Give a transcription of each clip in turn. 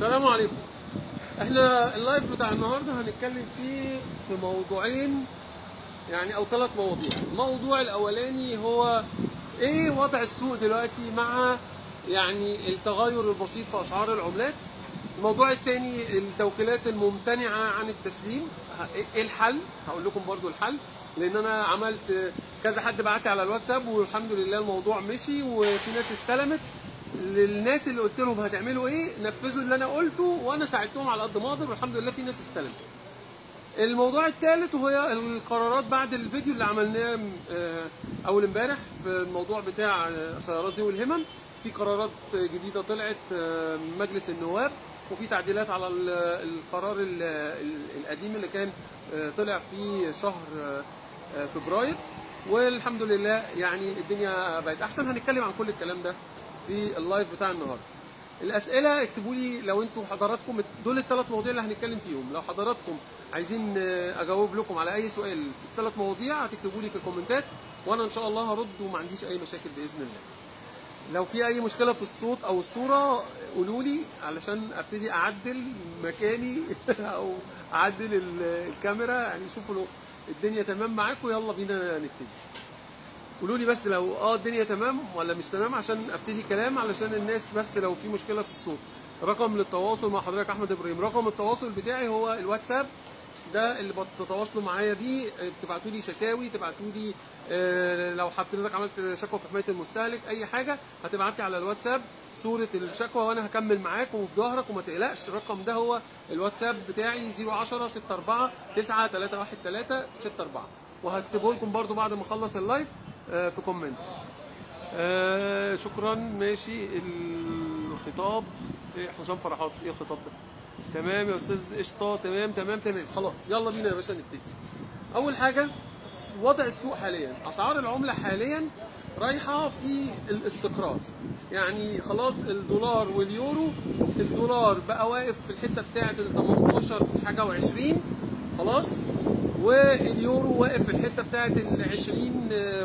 السلام عليكم احنا اللايف بتاع النهارده هنتكلم فيه في موضوعين يعني او ثلاث مواضيع الموضوع الاولاني هو ايه وضع السوق دلوقتي مع يعني التغير البسيط في اسعار العملات الموضوع الثاني التوكيلات الممتنعه عن التسليم ايه الحل هقول لكم برضو الحل لان انا عملت كذا حد بعت لي على الواتساب والحمد لله الموضوع مشي وفي ناس استلمت للناس اللي قلت لهم هتعملوا ايه نفذوا اللي انا قلته وانا ساعدتهم على قد ما اقدر والحمد لله في ناس استلمت الموضوع الثالث وهي القرارات بعد الفيديو اللي عملناه آه، اول امبارح في الموضوع بتاع آه، سيارات ذوي الهمم في قرارات جديده طلعت آه، من مجلس النواب وفي تعديلات على ال- القرار ال- ال- القديم اللي كان آه، طلع في شهر آه، آه، فبراير والحمد لله يعني الدنيا بقت احسن هنتكلم عن كل الكلام ده في اللايف بتاع النهارده الاسئله اكتبوا لي لو انتوا حضراتكم دول الثلاث مواضيع اللي هنتكلم فيهم لو حضراتكم عايزين آه، اجاوب لكم على اي سؤال في الثلاث مواضيع هتكتبوا لي في الكومنتات وانا ان شاء الله هرد وما عنديش اي مشاكل باذن الله لو في اي مشكله في الصوت او الصوره قولوا لي علشان ابتدي اعدل مكاني او اعدل ال- الكاميرا يعني شوفوا لو الدنيا تمام معاكم يلا بينا نبتدي قولوا لي بس لو اه الدنيا تمام ولا مش تمام عشان ابتدي كلام علشان الناس بس لو في مشكله في الصوت رقم للتواصل مع حضرتك احمد ابراهيم رقم التواصل بتاعي هو الواتساب ده اللي بتتواصلوا معايا بيه آه، بتبعتوا لي شكاوي تبعتوا لي آه، لو حضرتك عملت شكوى في حمايه المستهلك اي حاجه هتبعت لي على الواتساب صوره الشكوى وانا هكمل معاك وفي ظهرك وما تقلقش الرقم ده هو الواتساب بتاعي 010 64 9 313 64 وهكتبه لكم برضو بعد ما اخلص اللايف آه، في كومنت آه شكرا ماشي الخطاب إيه حسام فرحات ايه الخطاب ده تمام يا استاذ قشطه تمام تمام تمام خلاص يلا بينا يا باشا نبتدي اول حاجه وضع السوق حاليا اسعار العمله حاليا رايحه في الاستقرار يعني خلاص الدولار واليورو الدولار بقى واقف في الحته بتاعه ال 18 حاجه و20 خلاص واليورو واقف في الحته بتاعه ال 20 آه،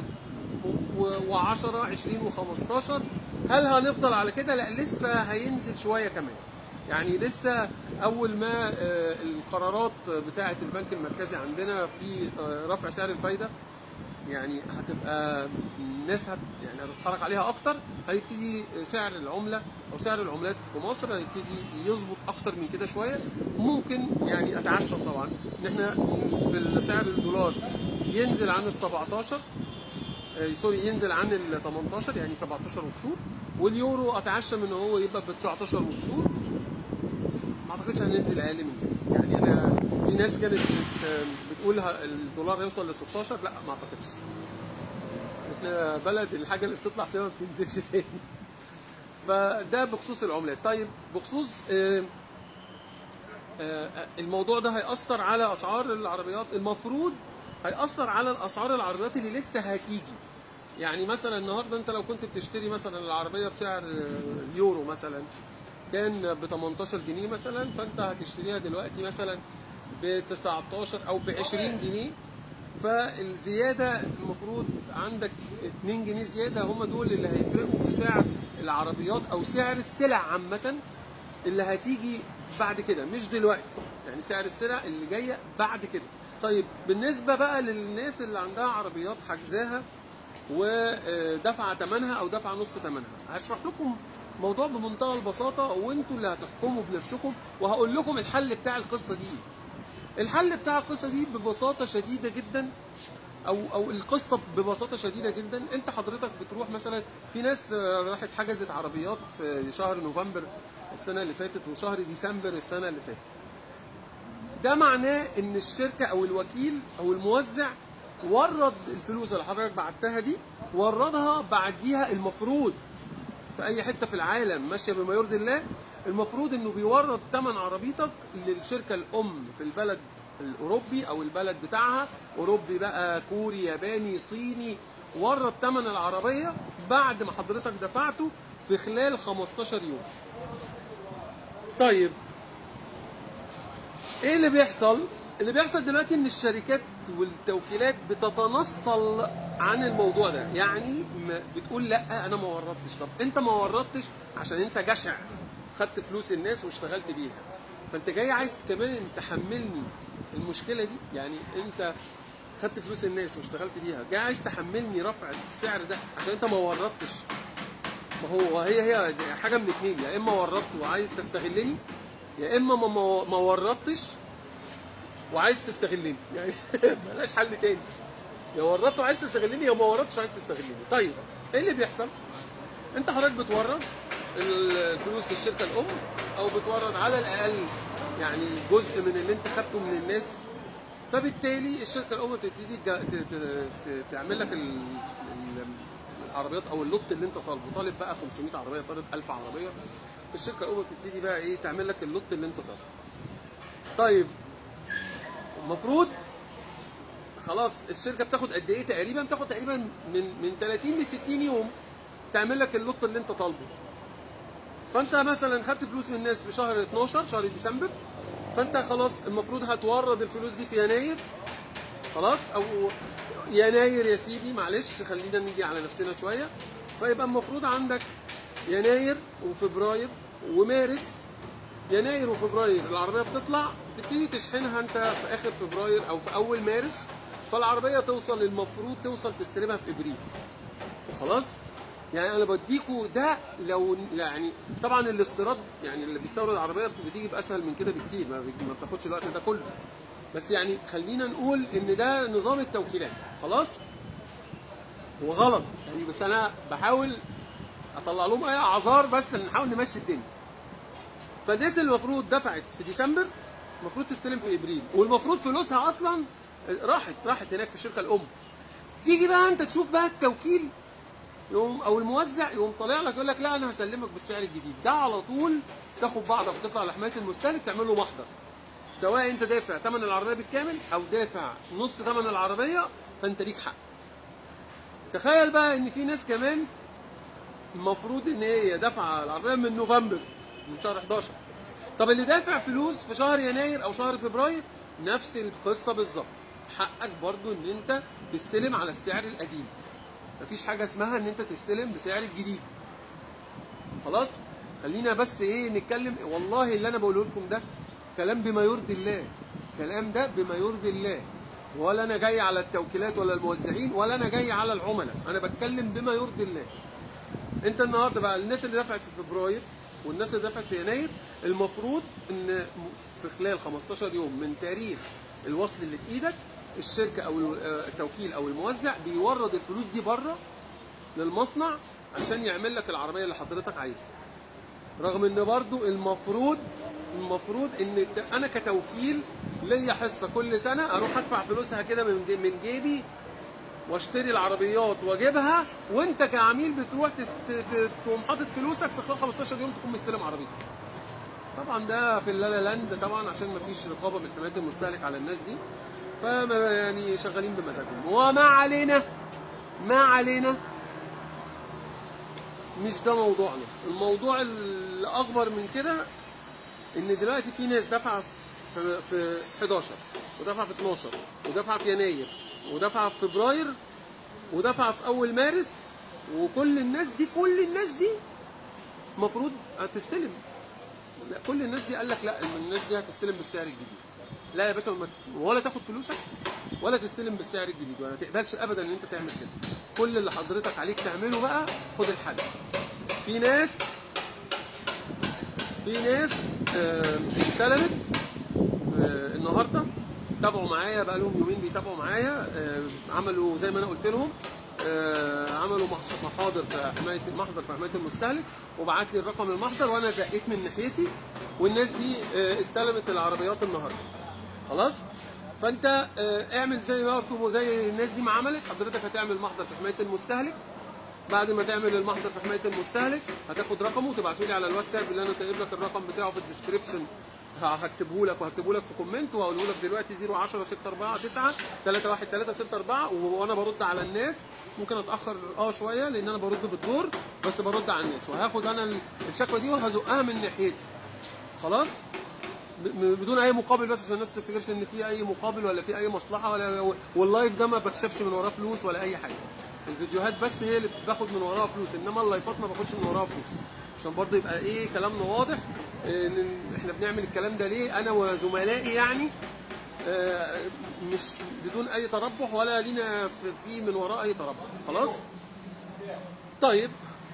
و10 20 و15 هل هنفضل على كده؟ لا لسه هينزل شويه كمان. يعني لسه اول ما آه، القرارات بتاعه البنك المركزي عندنا في آه، رفع سعر الفايده يعني هتبقى الناس هت يعني هتتحرك عليها اكتر هيبتدي سعر العمله او سعر العملات في مصر هيبتدي يظبط اكتر من كده شويه ممكن يعني اتعشم طبعا ان احنا في سعر الدولار ينزل عن ال 17 آه، سوري ينزل عن ال 18 يعني 17 وكسور واليورو اتعشم ان هو يبقى ب 19 وكسور ما اعتقدش هننزل اقل من كده يعني انا في ناس كانت بت بتقول ه- الدولار هيوصل ل 16 لا ما اعتقدش احنا بلد الحاجه اللي بتطلع فيها ما بتنزلش تاني فده بخصوص العملات طيب بخصوص آه، آه، الموضوع ده هيأثر على أسعار العربيات المفروض هيأثر على الأسعار العربيات اللي لسه هتيجي يعني مثلا النهارده انت لو كنت بتشتري مثلا العربيه بسعر آه، اليورو مثلا كان ب 18 جنيه مثلا فانت هتشتريها دلوقتي مثلا ب 19 او ب 20 جنيه فالزياده المفروض عندك 2 جنيه زياده هم دول اللي هيفرقوا في سعر العربيات او سعر السلع عامه اللي هتيجي بعد كده مش دلوقتي يعني سعر السلع اللي جايه بعد كده طيب بالنسبه بقى للناس اللي عندها عربيات حجزاها ودفع ثمنها او دفع نص ثمنها هشرح لكم موضوع بمنتهى البساطه وانتوا اللي هتحكموا بنفسكم وهقول لكم الحل بتاع القصه دي الحل بتاع القصه دي ببساطه شديده جدا او او القصه ببساطه شديده جدا انت حضرتك بتروح مثلا في ناس آه، راحت حجزت عربيات في شهر نوفمبر السنه اللي فاتت وشهر ديسمبر السنه اللي فاتت ده معناه ان الشركه او الوكيل او الموزع ورد الفلوس اللي حضرتك بعتها دي وردها بعديها المفروض في اي حته في العالم ماشيه بما يرضي الله المفروض انه بيورد ثمن عربيتك للشركه الام في البلد الاوروبي او البلد بتاعها اوروبي بقى كوري ياباني صيني ورد ثمن العربيه بعد ما حضرتك دفعته في خلال 15 يوم طيب ايه اللي بيحصل اللي بيحصل دلوقتي ان الشركات والتوكيلات بتتنصل عن الموضوع ده يعني ما- بتقول لا انا ما وردتش طب انت ما وردتش عشان انت جشع خدت فلوس الناس واشتغلت بيها فانت جاي عايز كمان تحملني المشكله دي يعني انت خدت فلوس الناس واشتغلت بيها جاي عايز تحملني رفع السعر ده عشان انت ما وردتش ما هو هي هي حاجه من اتنين يا اما وردت وعايز تستغلني يا اما ما ما ما وردتش وعايز تستغلني يعني ملهاش حل تاني يا وردت وعايز تستغلني يا ما وردتش وعايز تستغلني طيب ايه اللي بيحصل انت حضرتك بتورد الفلوس للشركه الام او بتورد على الاقل يعني جزء من اللي انت خدته من الناس فبالتالي الشركه الام بتبتدي تجا- ت- ت- ت- تعمل لك ال- ال- العربيات او اللوت اللي انت طالبه طالب بقى 500 عربيه طالب 1000 عربيه الشركه الام بتبتدي بقى ايه تعمل لك اللوت اللي انت طالبه طيب المفروض خلاص الشركه بتاخد قد ايه تقريبا بتاخد تقريبا من من 30 ل 60 يوم تعمل لك اللوت اللي انت طالبه فانت مثلا خدت فلوس من الناس في شهر 12 شهر ديسمبر فانت خلاص المفروض هتورد الفلوس دي في يناير خلاص او يناير يا سيدي معلش خلينا نيجي على نفسنا شويه فيبقى المفروض عندك يناير وفبراير ومارس يناير وفبراير العربيه بتطلع تبتدي تشحنها انت في اخر فبراير او في اول مارس فالعربيه توصل المفروض توصل تستلمها في ابريل خلاص يعني انا بديكوا ده لو يعني طبعا الاستيراد يعني اللي بيستورد العربيه بتيجي باسهل من كده بكتير ما بي- ما بتاخدش الوقت ده كله بس يعني خلينا نقول ان ده نظام التوكيلات خلاص وغلط يعني بس انا بحاول اطلع لهم اي اعذار بس نحاول نمشي الدنيا فالناس اللي المفروض دفعت في ديسمبر المفروض تستلم في ابريل والمفروض فلوسها اصلا راحت راحت هناك في الشركه الام تيجي بقى انت تشوف بقى التوكيل يقوم او الموزع يقوم طالع لك يقول لك لا انا هسلمك بالسعر الجديد ده على طول تاخد بعضك وتطلع لحمايه المستهلك تعمل له محضر سواء انت دافع ثمن العربيه بالكامل او دافع نص ثمن العربيه فانت ليك حق تخيل بقى ان في ناس كمان المفروض ان هي دافعه العربيه من نوفمبر من شهر 11 طب اللي دافع فلوس في شهر يناير او شهر فبراير نفس القصه بالظبط حقك برضو ان انت تستلم على السعر القديم مفيش حاجه اسمها ان انت تستلم بسعر الجديد خلاص خلينا بس ايه نتكلم والله اللي انا بقوله لكم ده كلام بما يرضي الله كلام ده بما يرضي الله ولا انا جاي على التوكيلات ولا الموزعين ولا انا جاي على العملاء انا بتكلم بما يرضي الله انت النهارده بقى الناس اللي دفعت في فبراير والناس اللي دفعت في يناير المفروض ان في خلال 15 يوم من تاريخ الوصل اللي في ايدك الشركه او التوكيل او الموزع بيورد الفلوس دي بره للمصنع عشان يعمل لك العربيه اللي حضرتك عايزها رغم ان برضو المفروض المفروض ان الت- انا كتوكيل ليا حصه كل سنه اروح ادفع فلوسها كده من جي- من جيبي واشتري العربيات واجيبها وانت كعميل بتروح تست... ت- تقوم حاطط فلوسك في خلال 15 يوم تكون مستلم عربيتك. طبعا ده في اللالا لاند طبعا عشان ما فيش رقابه من حمايه المستهلك على الناس دي فما يعني شغالين بمزاجهم وما علينا ما علينا مش ده موضوعنا الموضوع الاكبر من كده ان دلوقتي في ناس دافعه في في 11 ودافعه في 12 ودافعه في يناير ودافعه في فبراير ودافعه في اول مارس وكل الناس دي كل الناس دي المفروض هتستلم لا كل الناس دي قال لك لا الناس دي هتستلم بالسعر الجديد لا يا باشا ما- ولا تاخد فلوسك ولا تستلم بالسعر الجديد ولا تقبلش ابدا ان انت تعمل كده كل اللي حضرتك عليك تعمله بقى خد الحل في ناس في ناس آه، استلمت آه، النهارده تابعوا معايا بقى لهم يومين بيتابعوا معايا آه، عملوا زي ما انا قلت لهم آه، عملوا مح- محاضر في حمايه محضر في حمايه المستهلك وبعت لي الرقم المحضر وانا زقيت من ناحيتي والناس دي آه، استلمت العربيات النهارده خلاص فانت آه، اعمل زي برضه زي الناس دي ما عملت حضرتك هتعمل محضر في حمايه المستهلك بعد ما تعمل المحضر في حمايه المستهلك هتاخد رقمه وتبعته لي على الواتساب اللي انا سايب لك الرقم بتاعه في الديسكربشن هكتبه لك وهكتبه لك في كومنت وهقوله لك دلوقتي 010 649 31364 وانا برد على الناس ممكن اتاخر اه شويه لان انا برد بالدور بس برد على الناس وهاخد انا ال- الشكوى دي وهزقها من ناحيتي خلاص ب- م- بدون اي مقابل بس عشان الناس ما تفتكرش ان في اي مقابل ولا في اي مصلحه ولا واللايف ده ما بكسبش من وراه فلوس ولا اي حاجه الفيديوهات بس هي اللي باخد من وراها فلوس انما اللايفات ما باخدش من وراها فلوس عشان برضه يبقى ايه كلامنا واضح ان احنا بنعمل الكلام ده ليه انا وزملائي يعني آه، مش بدون اي تربح ولا لينا في- في من وراء اي تربح خلاص طيب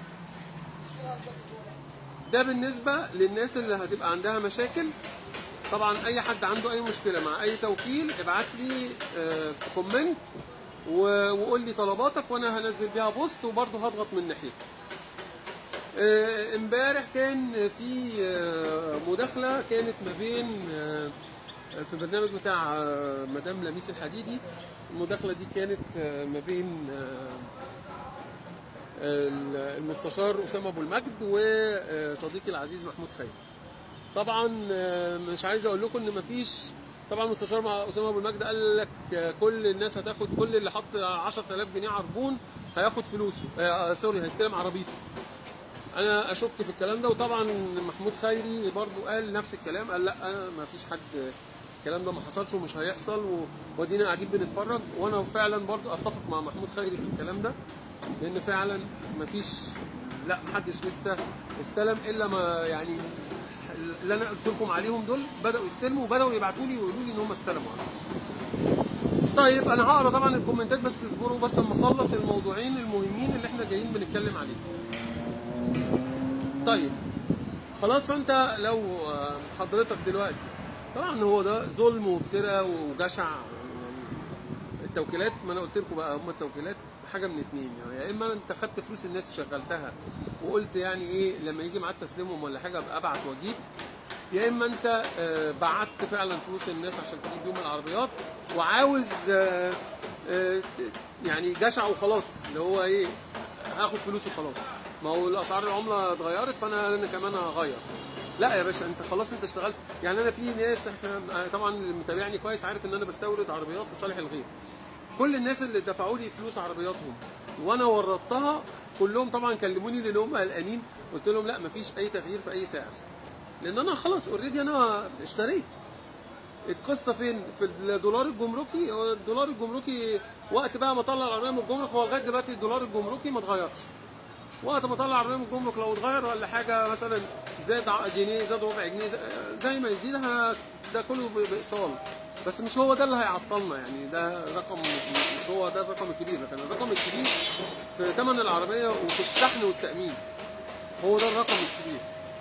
ده بالنسبه للناس اللي هتبقى عندها مشاكل طبعا اي حد عنده اي مشكله مع اي توكيل ابعت لي آه، في كومنت و- وقول لي طلباتك وانا هنزل بيها بوست وبرضه هضغط من ناحيتي آه، امبارح كان في آه، مداخله كانت ما بين آه، في البرنامج بتاع آه، مدام لميس الحديدي المداخله دي كانت آه، ما بين آه، المستشار اسامه ابو المجد وصديقي العزيز محمود خير طبعا آه، مش عايز اقول لكم ان مفيش طبعا المستشار مع اسامه ابو المجد قال لك آه، كل الناس هتاخد كل اللي حط 10000 جنيه عربون هياخد فلوسه آه آه، سوري هيستلم عربيته انا اشك في الكلام ده وطبعا محمود خيري برضو قال نفس الكلام قال لا ما فيش حد الكلام ده ما حصلش ومش هيحصل و- وادينا قاعدين بنتفرج وانا فعلا برضو اتفق مع محمود خيري في الكلام ده لان فعلا ما فيش لا محدش لسه استلم الا ما يعني اللي انا قلت لكم عليهم دول بداوا يستلموا وبداوا يبعتوا لي ويقولوا لي ان هم استلموا طيب انا هقرا طبعا الكومنتات بس اصبروا بس اما اخلص الموضوعين المهمين اللي احنا جايين بنتكلم عليهم طيب خلاص فانت لو آه، حضرتك دلوقتي طبعا هو ده ظلم وافتراء وجشع التوكيلات ما انا قلت لكم بقى هم التوكيلات حاجه من اتنين يعني يا اما انت خدت فلوس الناس شغلتها وقلت يعني ايه لما يجي معاك تسليمهم ولا حاجه ابقى ابعت واجيب يا اما انت آه، بعت فعلا فلوس الناس عشان تجيب بيهم العربيات وعاوز آه، آه، ت- يعني جشع وخلاص اللي هو ايه هاخد فلوس وخلاص ما هو الاسعار العمله اتغيرت فانا انا كمان هغير لا يا باشا انت خلاص انت اشتغلت يعني انا في ناس احنا طبعا اللي متابعني كويس عارف ان انا بستورد عربيات لصالح الغير كل الناس اللي دفعوا لي فلوس عربياتهم وانا ورطتها كلهم طبعا كلموني لان هم قلقانين قلت لهم لا مفيش اي تغيير في اي سعر لان انا خلاص اوريدي انا اشتريت القصه فين في الدولار الجمركي هو الدولار الجمركي وقت بقى ما طلع العربيه من الجمرك هو لغايه دلوقتي الدولار الجمركي ما اتغيرش وقت ما طلع العربيه من الجمرك لو اتغير ولا حاجه مثلا زاد ع- جنيه زاد ربع جنيه ز- زي ما يزيد ه- ده كله ب- بايصال بس مش هو ده اللي هيعطلنا يعني ده رقم مش هو ده الرقم الكبير لكن الرقم الكبير في ثمن العربيه وفي الشحن والتامين هو ده الرقم الكبير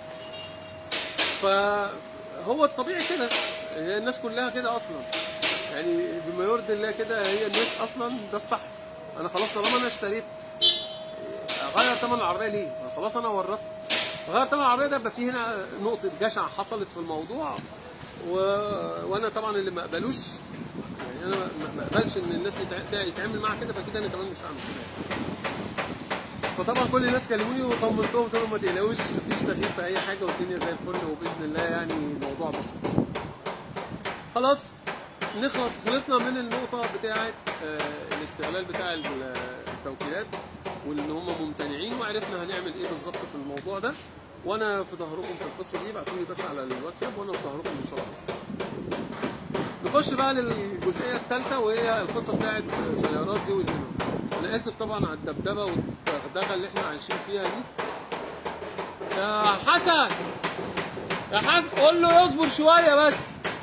فهو الطبيعي كده هي الناس كلها كده اصلا يعني بما يرضي الله كده هي الناس اصلا ده الصح انا خلاص طالما انا اشتريت اغير ثمن العربيه ليه؟ ما خلاص انا ورطت غير ثمن العربيه ده يبقى في هنا نقطه جشع حصلت في الموضوع و... وانا طبعا اللي ما اقبلوش يعني انا ما ما اقبلش ان الناس يتع... يتعامل معاها كده فكده انا كمان مش هعمل كده فطبعا كل الناس كلموني وطمنتهم قلت لهم ما تقلقوش مفيش تغيير في اي حاجه والدنيا زي الفل وباذن الله يعني الموضوع بسيط. خلاص نخلص خلصنا من النقطه بتاعه آه، الاستغلال بتاع ال- التوكيلات وان هم ممتنعين وعرفنا هنعمل ايه بالظبط في الموضوع ده وانا في ظهركم في القصه دي ابعتوا لي بس على الواتساب وانا في ظهركم ان شاء الله. نخش بقى للجزئيه الثالثه وهي القصه بتاعت سيارات ذوي الهمم. انا اسف طبعا على الدبدبه والدغدغه اللي احنا عايشين فيها دي. يا حسن يا حسن قول له يصبر شويه بس.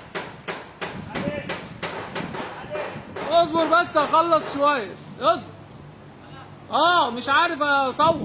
اصبر بس اخلص شويه اصبر. اه مش عارف اصور.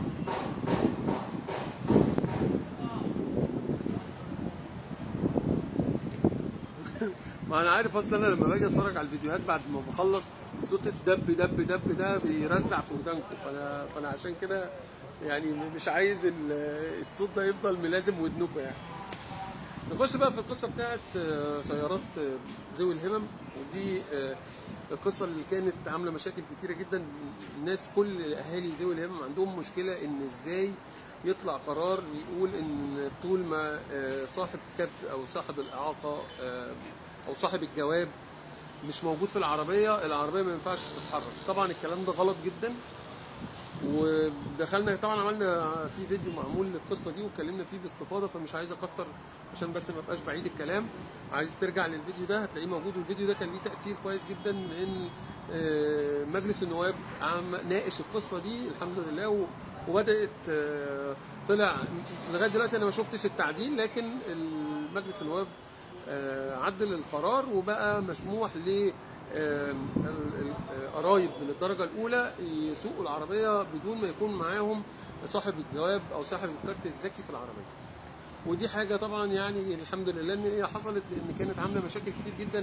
ما انا عارف اصلا انا لما باجي اتفرج على الفيديوهات بعد ما بخلص صوت الدب دب دب ده بيرزع في ودانكم فانا فانا عشان كده يعني مش عايز ال- الصوت ده يفضل ملازم ودنكم يعني نخش بقى في القصه بتاعت آه، سيارات آه، ذوي الهمم ودي آه، القصه اللي كانت عامله مشاكل كتيره جدا الناس كل اهالي ذوي الهمم عندهم مشكله ان ازاي يطلع قرار يقول ان طول ما آه، صاحب كارت او صاحب الاعاقه آه، او صاحب الجواب مش موجود في العربيه العربيه ما ينفعش تتحرك طبعا الكلام ده غلط جدا ودخلنا طبعا عملنا في فيديو معمول للقصه دي واتكلمنا فيه باستفاضه فمش عايز اكتر عشان بس ما ابقاش بعيد الكلام عايز ترجع للفيديو ده هتلاقيه موجود والفيديو ده كان ليه تاثير كويس جدا ان آه، مجلس النواب عم ناقش القصه دي الحمد لله و- وبدات آه، طلع لغايه دلوقتي انا ما شفتش التعديل لكن المجلس النواب آه، عدل القرار وبقى مسموح ل آه، ال- ال- قرايب من الدرجه الاولى يسوقوا العربيه بدون ما يكون معاهم صاحب الجواب او صاحب الكارت الذكي في العربيه ودي حاجه طبعا يعني الحمد لله ان هي حصلت لان كانت عامله مشاكل كتير جدا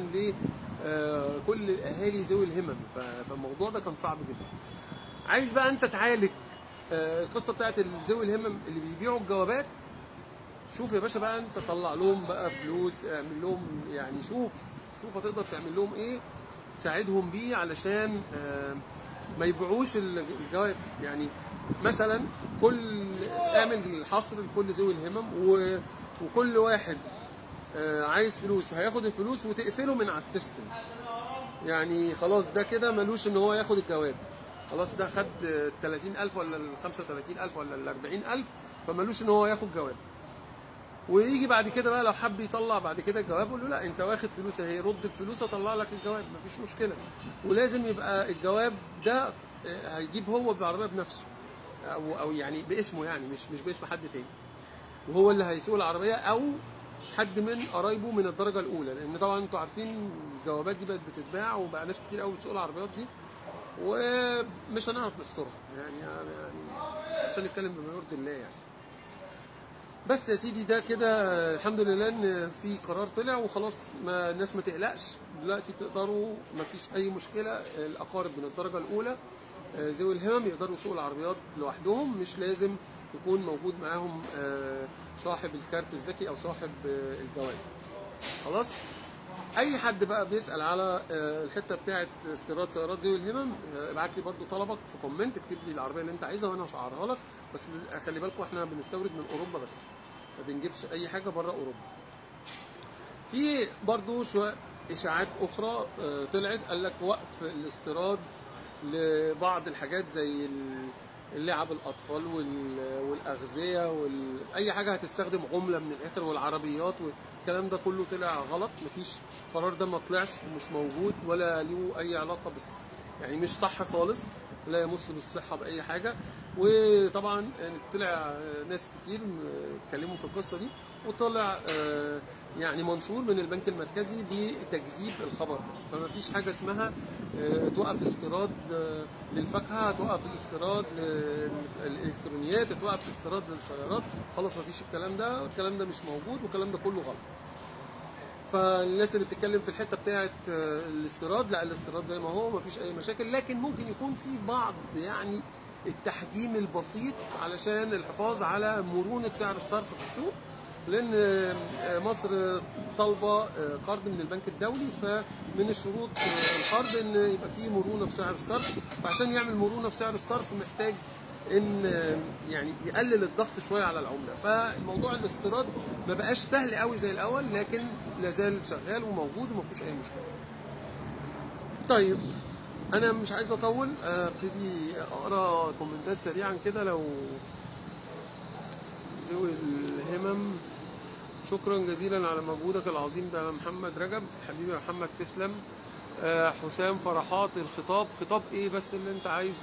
لكل الاهالي ذوي الهمم ف- فالموضوع ده كان صعب جدا عايز بقى انت تعالج آه، القصه بتاعت ذوي الهمم اللي بيبيعوا الجوابات شوف يا باشا بقى انت طلع لهم بقى فلوس اعمل لهم يعني شوف شوف هتقدر تعمل لهم ايه ساعدهم بيه علشان آه، ما يبيعوش الجواب يعني مثلا كل اعمل حصر لكل ذوي الهمم و- وكل واحد آه، عايز فلوس هياخد الفلوس وتقفله من على السيستم يعني خلاص ده كده ملوش ان هو ياخد الجواب خلاص ده خد ال 30000 ولا ال 35000 ولا ال 40000 فملوش ان هو ياخد جواب ويجي بعد كده بقى لو حب يطلع بعد كده الجواب يقول له لا انت واخد فلوس اهي رد الفلوس اطلع لك الجواب مفيش مشكله ولازم يبقى الجواب ده آه، هيجيب هو بالعربيه بنفسه او او يعني باسمه يعني مش مش باسم حد تاني وهو اللي هيسوق العربيه او حد من قرايبه من الدرجه الاولى لان طبعا انتوا عارفين الجوابات دي بقت بتتباع وبقى ناس كتير قوي بتسوق العربيات دي ومش هنعرف نحصرها يعني يعني عشان نتكلم بما يرضي الله يعني بس يا سيدي ده كده الحمد لله ان في قرار طلع وخلاص ما الناس ما تقلقش دلوقتي تقدروا ما فيش اي مشكله الاقارب من الدرجه الاولى آه، ذوي الهمم يقدروا يسوقوا العربيات لوحدهم مش لازم يكون موجود معاهم آه، صاحب الكارت الذكي او صاحب آه، الجواب خلاص اي حد بقى بيسال على آه، الحته بتاعه استيراد سيارات ذوي الهمم آه، ابعت لي برضو طلبك في كومنت اكتب لي العربيه اللي انت عايزها وانا هسعرها لك بس خلي بالكم احنا بنستورد من اوروبا بس ما بنجيبش اي حاجه بره اوروبا في برضو شويه اشاعات اخرى آه، طلعت قال لك وقف الاستيراد لبعض الحاجات زي ال- اللعب الاطفال وال- والاغذيه وال... اي حاجه هتستخدم عمله من الاخر والعربيات والكلام ده كله طلع غلط مفيش القرار ده ما طلعش ومش موجود ولا له اي علاقه بس يعني مش صح خالص لا يمس بالصحه باي حاجه وطبعا يعني طلع ناس كتير اتكلموا في القصه دي وطلع آه، يعني منشور من البنك المركزي بتكذيب الخبر ده فما فيش حاجه اسمها آه، توقف استيراد آه، للفاكهه توقف الاستيراد للالكترونيات توقف الاستيراد للسيارات خلاص ما فيش الكلام ده الكلام ده مش موجود والكلام ده كله غلط فالناس اللي بتتكلم في الحته بتاعه آه، الاستيراد لا الاستيراد زي ما هو مفيش اي مشاكل لكن ممكن يكون في بعض يعني التحجيم البسيط علشان الحفاظ على مرونه سعر الصرف في السوق لان آه، مصر طالبه آه، قرض من البنك الدولي فمن الشروط آه، القرض ان يبقى فيه مرونه في سعر الصرف فعشان يعمل مرونه في سعر الصرف محتاج ان آه، يعني يقلل الضغط شويه على العمله فالموضوع الاستيراد ما بقاش سهل قوي زي الاول لكن لازال شغال وموجود وما فيهوش اي مشكله طيب انا مش عايز اطول آه، ابتدي اقرا كومنتات سريعا كده لو ذوي الهمم شكرا جزيلا على مجهودك العظيم ده يا محمد رجب حبيبي يا محمد تسلم آه، حسام فرحات الخطاب خطاب ايه بس اللي انت عايزه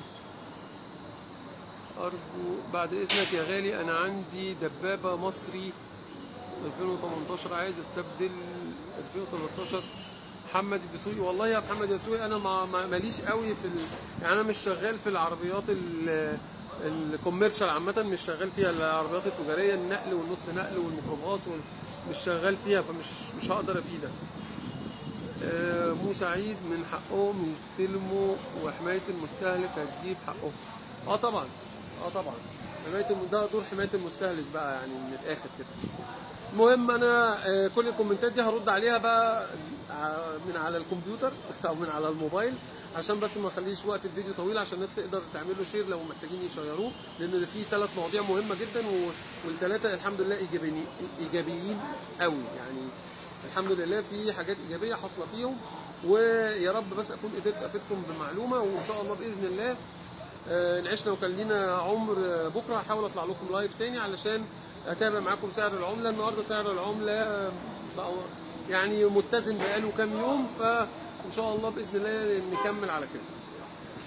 ارجو بعد اذنك يا غالي انا عندي دبابه مصري 2018 عايز استبدل 2013 محمد الدسوقي والله يا محمد الدسوقي انا ما ما- ماليش قوي في ال... يعني انا مش شغال في العربيات ال... الكوميرشال عامة مش شغال فيها العربيات التجارية النقل والنص نقل والميكروباص وال... مش شغال فيها فمش مش هقدر افيدك. آه، مو سعيد من حقهم يستلموا وحماية المستهلك هتجيب حقهم. اه طبعا اه طبعا حماية الم... ده دور حماية المستهلك بقى يعني من الآخر كده. المهم انا آه، كل الكومنتات دي هرد عليها بقى ع- من على الكمبيوتر او من على الموبايل عشان بس ما اخليش وقت الفيديو طويل عشان الناس تقدر تعمل له شير لو محتاجين يشيروه لان في ثلاث مواضيع مهمه جدا و- والثلاثه الحمد لله ايجابيين ايجابيين قوي يعني الحمد لله في حاجات ايجابيه حاصله فيهم ويا رب بس اكون قدرت افيدكم بمعلومه وان شاء الله باذن الله آه، نعيشنا وكان لينا عمر آه، بكره هحاول اطلع لكم لايف تاني علشان اتابع معاكم سعر العمله النهارده سعر العمله آه، بقى يعني متزن بقاله كام يوم فان شاء الله باذن الله نكمل على كده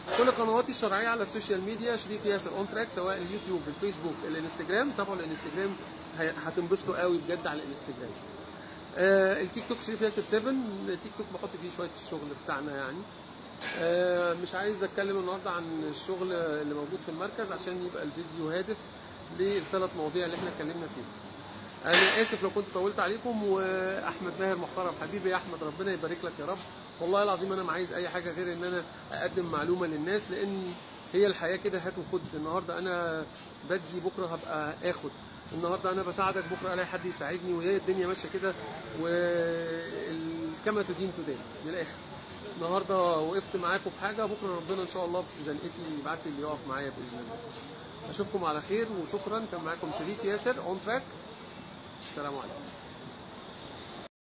كل قنواتي الشرعيه على السوشيال ميديا شريف ياسر اون تراك سواء اليوتيوب الفيسبوك الانستجرام طبعا الانستجرام هي- هتنبسطوا قوي بجد على الانستجرام آه التيك توك شريف ياسر 7 التيك توك بحط فيه شويه الشغل بتاعنا يعني آه مش عايز اتكلم النهارده عن الشغل اللي موجود في المركز عشان يبقى الفيديو هادف للثلاث مواضيع اللي احنا اتكلمنا فيهم انا اسف لو كنت طولت عليكم واحمد ماهر محترم حبيبي يا احمد ربنا يبارك لك يا رب والله العظيم انا ما عايز اي حاجه غير ان انا اقدم معلومه للناس لان هي الحياه كده هات وخد النهارده انا بدي بكره هبقى اخد النهارده انا بساعدك بكره الاقي حد يساعدني وهي الدنيا ماشيه كده و كما تدين تدان من الاخر النهارده وقفت معاكم في حاجه بكره ربنا ان شاء الله في زنقتي يبعت لي اللي يقف معايا باذن الله اشوفكم على خير وشكرا كان معاكم شريف ياسر اون تراك السلام عليكم